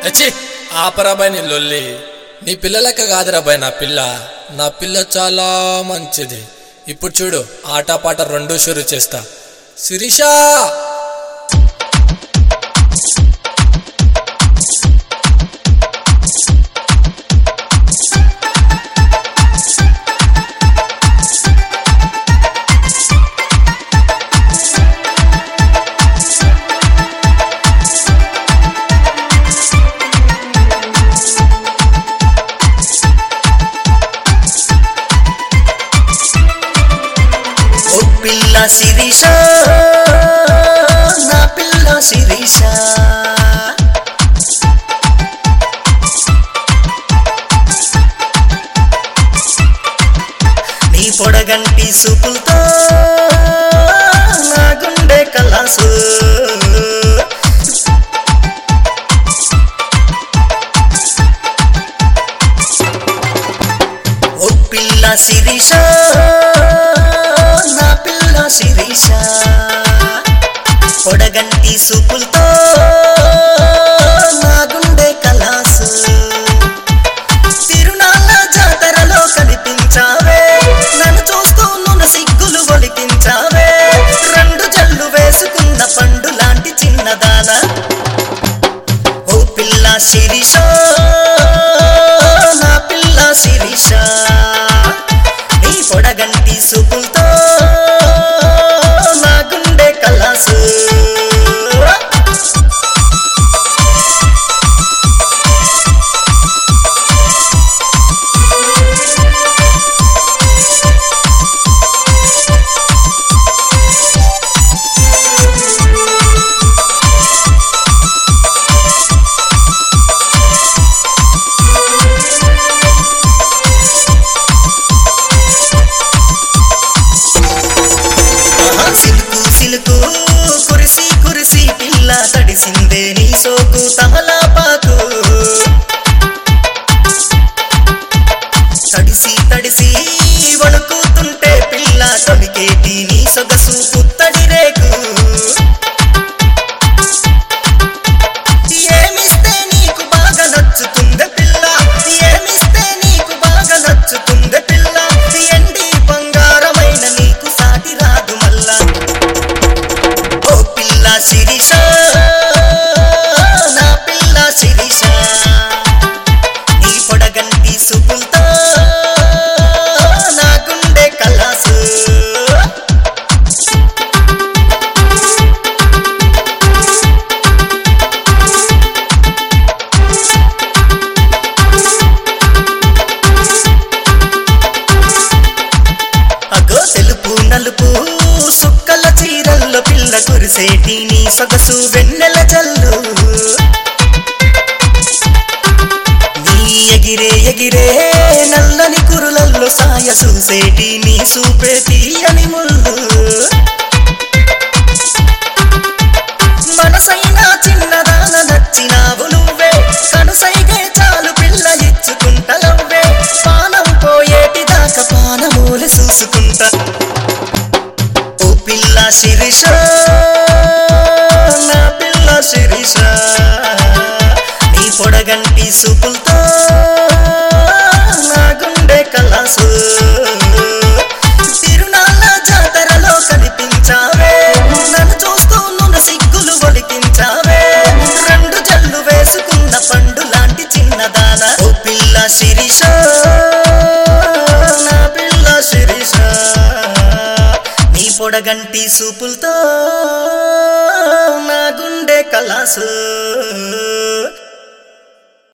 అచ్చి ఆపరాబాయ్ నీ లొల్లి నీ పిల్లలక్క కాదురాబాయ్ నా పిల్ల నా పిల్ల చాలా మంచిది ఇప్పుడు చూడు ఆటపాట రెండు షురు చేస్తా శిరీషా ఓ పిల్ల శిరీష నా పిల్ల శిరీష నీ పొడగంటి సూపులతో నా గుండె కలాసు ఓ పిల్ల శిరీష నా పిల్ల శిరీష పొడగంటి సూపులతో నా గుండె కలాసు తిరునాళ్ళ జాతరలో కనిపించావే నన్ను చూస్తూ నున్న సిగ్గులు ఒలికించావే రెండు జల్లు వేసుకున్న పండు లాంటి చిన్నదాన ఓ పిల్ల శిరీష నా పిల్ల శిరీష నీ పొడగంటి సూపులతో నా గుండె కలాసు ఆహా, సిలుకు సిలుకు కురిసి కురిసి పిల్ల తడిసిందే నీ సోకు తమలాపాకు తడిసి తడిసి వణుకుతుంటే పిల్ల తొలికేటి నీ సొగసు పుత్తడి రేకు ఏమిస్తే నీకు బాగా నచ్చుతుందే పిల్ల ఏమిస్తే నీకు బాగా నచ్చుతుందే పిల్ల ఎండి బంగారమైన నీకు సాటి రాదు మల్లా ఓ పిల్ల శిరీష నా పిల్ల శిరీష నీ పొడగంటి సుపులతో నా గుండె కలాసు అగో తెలుపు నలుపు సుక్కల చీరల్లో పిల్ల కురిసేటి నీ సొగసు వెన్నెల జల్లు నీ ఎగిరే ఎగిరే నల్లని కురులల్లో సాయ చూసేటి నీ సూపే తీయని ముళ్ళు మనసైన చిన్నదాన నచ్చినావు నువ్వే కనుసైగే చాలు పిల్ల ఇచ్చుకుంటలవ్వే పానం పోయేటి దాకా పానమూలు చూసుకుంటా ఓ పిల్ల శిరీష నా పిల్ల శిరీష నీ పొడగంటి సూపులతో నా గుండె కలాసు తిరునాళ్ళ జాతరలో కనిపించావే నన్ను చూస్తూ నున్న సిగ్గులు ఒలికించావే రెండు జల్లు వేసుకున్న పండు లాంటి చిన్నదాన ఓ పిల్ల శిరీష నా పిల్ల శిరీష నీ పొడగంటి సూపులతో నా గుండె కలాసు